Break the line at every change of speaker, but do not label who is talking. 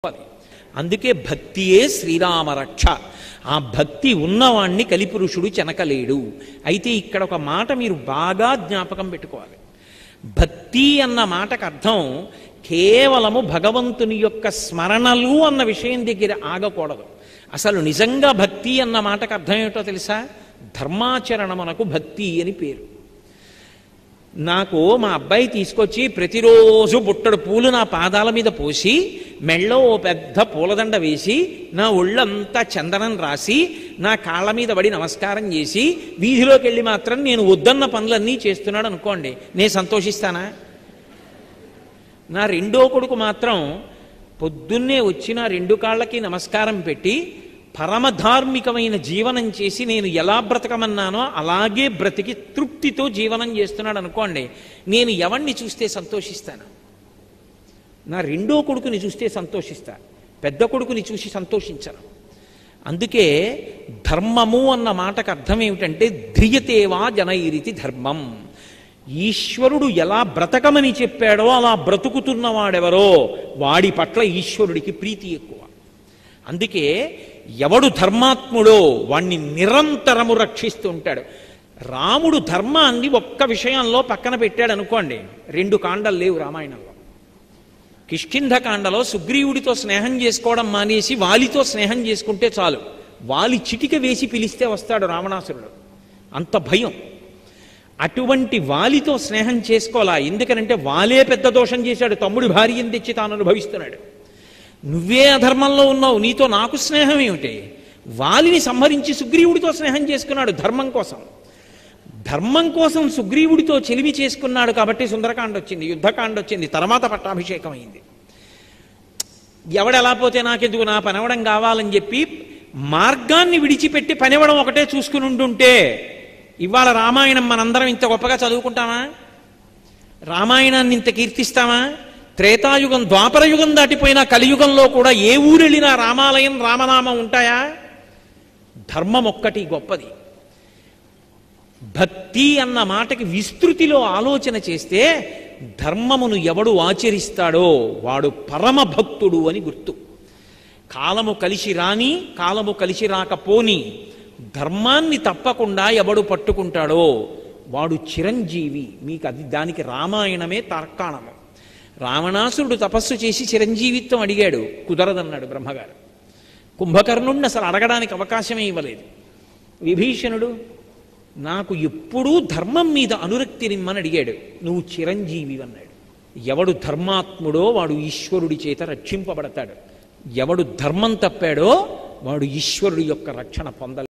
చెప్పాలి అందుకే భక్తియే శ్రీరామ రక్ష ఆ భక్తి ఉన్నవాణ్ణి కలిపురుషుడు చెనకలేడు అయితే ఇక్కడ ఒక మాట మీరు బాగా జ్ఞాపకం పెట్టుకోవాలి భక్తి అన్న మాటకు అర్థం కేవలము భగవంతుని యొక్క స్మరణలు అన్న విషయం దగ్గర ఆగకూడదు అసలు నిజంగా భక్తి అన్న మాటకు అర్థం ఏమిటో తెలుసా ధర్మాచరణమునకు భక్తి అని పేరు నాకు మా అబ్బాయి తీసుకొచ్చి ప్రతిరోజు బుట్టడు పూలు నా పాదాల మీద పోసి మెళ్ళో ఓ పెద్ద పూలదండ వేసి నా ఒళ్ళంతా చందనం రాసి నా కాళ్ళ మీద పడి నమస్కారం చేసి వీధిలోకి వెళ్ళి మాత్రం నేను వద్దన్న పనులన్నీ చేస్తున్నాడు అనుకోండి నేను సంతోషిస్తానా నా రెండో కొడుకు మాత్రం పొద్దున్నే వచ్చి నా రెండు కాళ్ళకి నమస్కారం పెట్టి పరమధార్మికమైన జీవనం చేసి నేను ఎలా బ్రతకమన్నానో అలాగే బ్రతికి తృప్తితో జీవనం చేస్తున్నాడు అనుకోండి నేను ఎవరిని చూస్తే సంతోషిస్తాను నా రెండో కొడుకుని చూస్తే సంతోషిస్తా పెద్ద కొడుకుని చూసి సంతోషించను అందుకే ధర్మము అన్న మాటకు అర్థం ఏమిటంటే ధ్రియతేవా జనైరితి ధర్మం ఈశ్వరుడు ఎలా బ్రతకమని చెప్పాడో అలా బ్రతుకుతున్నవాడెవరో వాడి పట్ల ఈశ్వరుడికి ప్రీతి ఎక్కువ అందుకే ఎవడు ధర్మాత్ముడో వాణ్ణి నిరంతరము రక్షిస్తూ ఉంటాడు రాముడు ధర్మాన్ని ఒక్క విషయంలో పక్కన పెట్టాడు అనుకోండి రెండు కాండలు లేవు రామాయణంలో కిష్కింధ కాండలో సుగ్రీవుడితో స్నేహం చేసుకోవడం మానేసి వాలితో స్నేహం చేసుకుంటే చాలు వాలి చిటిక వేసి పిలిస్తే వస్తాడు రావణాసురుడు అంత భయం అటువంటి వాలితో స్నేహం చేసుకోవాలా ఎందుకనంటే వాలే పెద్ద దోషం చేశాడు తమ్ముడి భార్యను తెచ్చి తాను అనుభవిస్తున్నాడు నువ్వే అధర్మంలో ఉన్నావు నీతో నాకు స్నేహం ఏమిటి వాలిని సంహరించి సుగ్రీవుడితో స్నేహం చేసుకున్నాడు ధర్మం కోసం ధర్మం కోసం సుగ్రీవుడితో చెలిమి చేసుకున్నాడు కాబట్టి సుందరకాండ వచ్చింది యుద్ధకాండ వచ్చింది తర్వాత పట్టాభిషేకం అయింది ఎవడెలా పోతే నాకెందుకు నా పనవడం కావాలని చెప్పి మార్గాన్ని విడిచిపెట్టి పనివ్వడం ఒకటే చూసుకుని ఉంటుంటే ఇవాళ రామాయణం మనందరం ఇంత గొప్పగా చదువుకుంటామా రామాయణాన్ని ఇంత కీర్తిస్తామా త్రేతాయుగం ద్వాపరయుగం దాటిపోయిన కలియుగంలో కూడా ఏ ఊరెళ్ళినా రామాలయం రామనామం ఉంటాయా ధర్మం ఒక్కటి గొప్పది భక్తి అన్న మాటకి విస్తృతిలో ఆలోచన చేస్తే ధర్మమును ఎవడు ఆచరిస్తాడో వాడు పరమ భక్తుడు అని గుర్తు కాలము కలిసి రాని కాలము కలిసి రాకపోని ధర్మాన్ని తప్పకుండా ఎవడు పట్టుకుంటాడో వాడు చిరంజీవి మీకు అది దానికి రామాయణమే తర్కాణము రావణాసురుడు తపస్సు చేసి చిరంజీవిత్వం అడిగాడు కుదరదన్నాడు బ్రహ్మగారు కుంభకర్ణుడిని అసలు అడగడానికి అవకాశమే ఇవ్వలేదు విభీషణుడు నాకు ఎప్పుడూ ధర్మం మీద అనురక్తి నిమ్మని అడిగాడు నువ్వు చిరంజీవి అన్నాడు ఎవడు ధర్మాత్ముడో వాడు ఈశ్వరుడి చేత రక్షింపబడతాడు ఎవడు ధర్మం తప్పాడో వాడు ఈశ్వరుడి యొక్క రక్షణ పొందలేడు